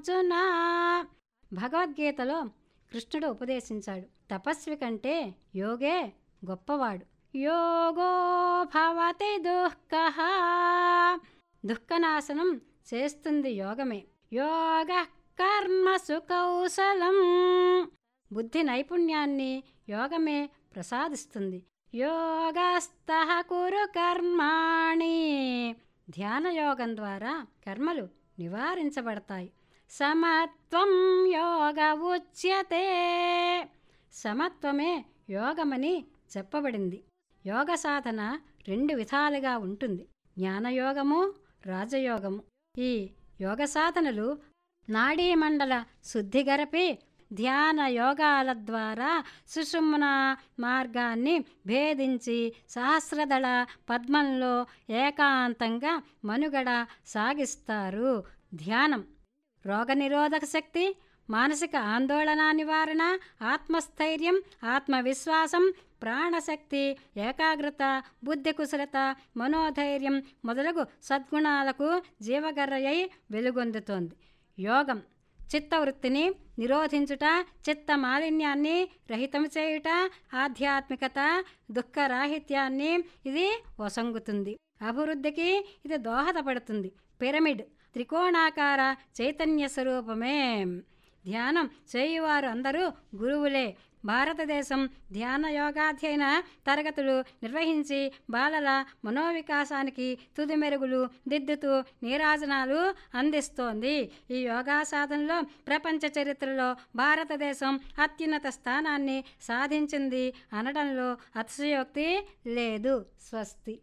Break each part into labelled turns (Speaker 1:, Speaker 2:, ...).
Speaker 1: అర్జున భగవద్గీతలో కృష్ణుడు ఉపదేశించాడు తపస్వి కంటే యోగే గొప్పవాడు యోగో భవతి దుఃఖ దుఃఖనాశనం చేస్తుంది యోగమే యోగ కర్మసు కౌశలం బుద్ధి నైపుణ్యాన్ని యోగమే ప్రసాదిస్తుంది యోగస్థ కురు కర్మాణి ధ్యాన యోగం ద్వారా కర్మలు నివారించబడతాయి సమత్వం యోగ ఉచ్యతే సమత్వమే యోగమని చెప్పబడింది యోగ సాధన రెండు విధాలుగా ఉంటుంది జ్ఞానయోగము రాజయోగము ఈ యోగ సాధనలు నాడీమండల శుద్ధి గరపి ధ్యాన యోగాల ద్వారా సుషుమ్న మార్గాన్ని భేదించి సహస్రదళ పద్మంలో ఏకాంతంగా మనుగడ సాగిస్తారు ధ్యానం రోగనిరోధక శక్తి మానసిక ఆందోళన నివారణ ఆత్మస్థైర్యం ఆత్మవిశ్వాసం ప్రాణశక్తి ఏకాగ్రత బుద్ధి కుశలత మనోధైర్యం మొదలగు సద్గుణాలకు జీవగర్రయై వెలుగొందుతోంది యోగం చిత్తవృత్తిని నిరోధించుట చిత్త మాలిన్యాన్ని రహితం చేయుట ఆధ్యాత్మికత దుఃఖరాహిత్యాన్ని ఇది వసంగుతుంది అభివృద్ధికి ఇది దోహదపడుతుంది పిరమిడ్ త్రికోణాకార చైతన్య స్వరూపమే ధ్యానం చేయువారు అందరూ గురువులే భారతదేశం ధ్యాన యోగాధ్యయన తరగతులు నిర్వహించి బాలల మనోవికాసానికి తుది మెరుగులు దిద్దుతూ నీరాజనాలు అందిస్తోంది ఈ యోగా సాధనలో ప్రపంచ చరిత్రలో భారతదేశం అత్యున్నత స్థానాన్ని సాధించింది అనడంలో అతిశయోక్తి లేదు స్వస్తి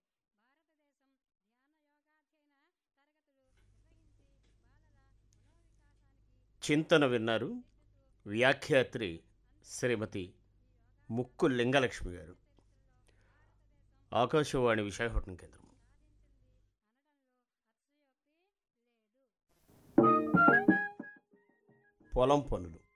Speaker 2: చింతన విన్నారు వ్యాఖ్యాత్రి శ్రీమతి ముక్కు లింగలక్ష్మి గారు ఆకాశవాణి విశాఖపట్నం కేంద్రం పొలం పనులు